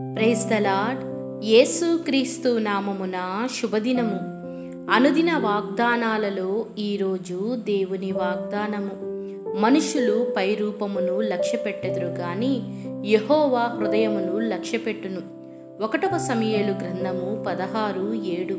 praise the lord యేసు క్రీస్తు నామమున శుభదినము అనుదిన వాగ్దానాలలో ఈరోజు దేవుని వాగ్దానము మనుషులు పై రూపమును లక్ష్యపెట్టెదురు గాని యహోవా హృదయమును లక్ష్యపెట్టును ఒకటవ సమయలు గ్రంథము పదహారు ఏడు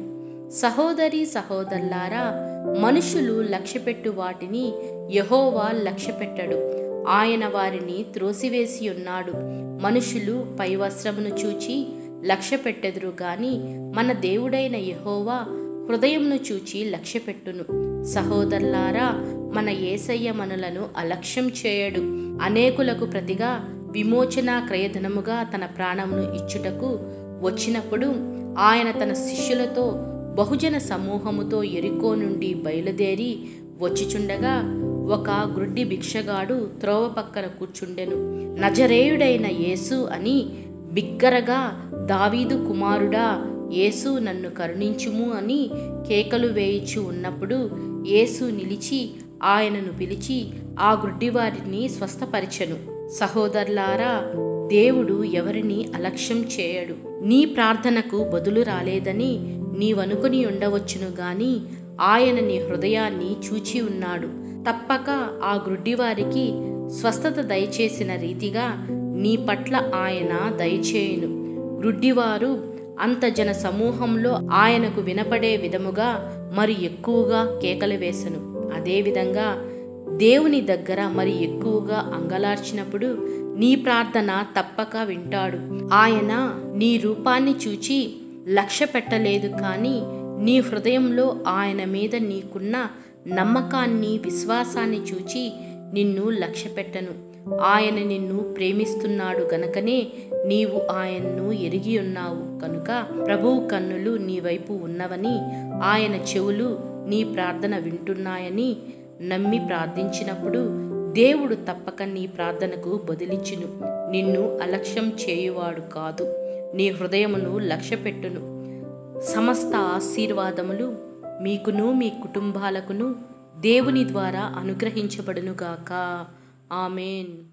సహోదరి సహోదరులారా మనుషులు లక్ష్యపెట్టు వాటిని యహోవా లక్ష్యపెట్టడు ఆయన వారిని త్రోసివేసి ఉన్నాడు మనుషులు పై వస్త్రమును చూచి లక్ష్యపెట్టెదురు గాని మన దేవుడైన యహోవా హృదయంను చూచి లక్ష్యపెట్టును సహోదరులారా మన ఏసయ్య మనులను అలక్ష్యం చేయడు అనేకులకు ప్రతిగా విమోచన క్రయధనముగా తన ప్రాణమును ఇచ్చుటకు వచ్చినప్పుడు ఆయన తన శిష్యులతో బహుజన సమూహముతో ఎరికో నుండి బయలుదేరి వచ్చిచుండగా ఒక గ్రుడ్డి భిక్షగాడు త్రోవ పక్కన కూర్చుండెను నజరేయుడైన యేసు అని బిగ్గరగా దావీదు కుమారుడా యేసు నన్ను కరుణించుము అని కేకలు వేయిచు ఉన్నప్పుడు యేసు నిలిచి ఆయనను పిలిచి ఆ గుడ్డివారిని స్వస్థపరిచెను సహోదరులారా దేవుడు ఎవరిని అలక్ష్యం చేయడు నీ ప్రార్థనకు బదులు రాలేదని నీవనుకుని ఉండవచ్చును గాని ఆయన నీ హృదయాన్ని చూచి ఉన్నాడు తప్పక ఆ గ్రుడ్డివారికి స్వస్థత దయచేసిన రీతిగా నీ పట్ల ఆయన దయచేయును గ్రుడ్డివారు అంత జన సమూహంలో ఆయనకు వినపడే విధముగా మరి ఎక్కువగా కేకలు వేసను అదేవిధంగా దేవుని దగ్గర మరి ఎక్కువగా అంగలార్చినప్పుడు నీ ప్రార్థన తప్పక వింటాడు ఆయన నీ రూపాన్ని చూచి లక్ష్య పెట్టలేదు కానీ నీ హృదయంలో ఆయన మీద నీకున్న నమ్మకాన్ని విశ్వాసాన్ని చూచి నిన్ను లక్ష్యపెట్టను ఆయన నిన్ను ప్రేమిస్తున్నాడు గనకనే నీవు ఆయన్ను ఎరిగి ఉన్నావు కనుక ప్రభువు కన్నులు నీ వైపు ఉన్నవని ఆయన చెవులు నీ ప్రార్థన వింటున్నాయని నమ్మి ప్రార్థించినప్పుడు దేవుడు తప్పక నీ ప్రార్థనకు బదిలించును నిన్ను అలక్ష్యం చేయువాడు కాదు నీ హృదయమును లక్ష్యపెట్టును సమస్త ఆశీర్వాదములు మీకును మీ కుటుంబాలకును దేవుని ద్వారా అనుగ్రహించబడునుగాక ఆమెన్